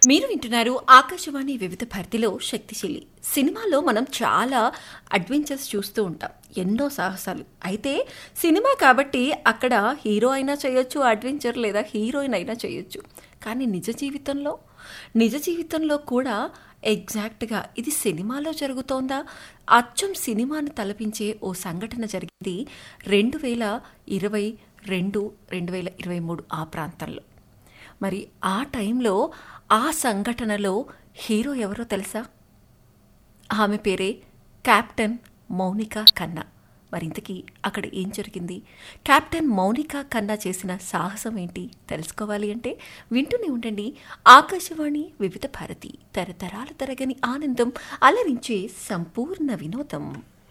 మీరు వింటున్నారు ఆకాశవాణి వివిధ భారతిలో శక్తిశీలి సినిమాలో మనం చాలా అడ్వెంచర్స్ చూస్తూ ఉంటాం ఎన్నో సాహసాలు అయితే సినిమా కాబట్టి అక్కడ హీరో అయినా చేయొచ్చు అడ్వెంచర్ లేదా హీరోయిన్ అయినా చేయొచ్చు కానీ నిజ జీవితంలో నిజ జీవితంలో కూడా ఎగ్జాక్ట్గా ఇది సినిమాలో జరుగుతోందా అచ్చం సినిమాను తలపించే ఓ సంఘటన జరిగింది రెండు వేల ఇరవై రెండు రెండు వేల ఇరవై మూడు ఆ ప్రాంతంలో మరి ఆ టైంలో ఆ సంఘటనలో హీరో ఎవరో తెలుసా ఆమె పేరే కెప్టెన్ మౌనిక కన్నా మరింతకీ అక్కడ ఏం జరిగింది కెప్టెన్ మౌనిక కన్నా చేసిన సాహసం ఏంటి తెలుసుకోవాలి అంటే వింటూనే ఉండండి ఆకాశవాణి వివిధ భారతి తరతరాల తరగని ఆనందం అలరించే సంపూర్ణ వినోదం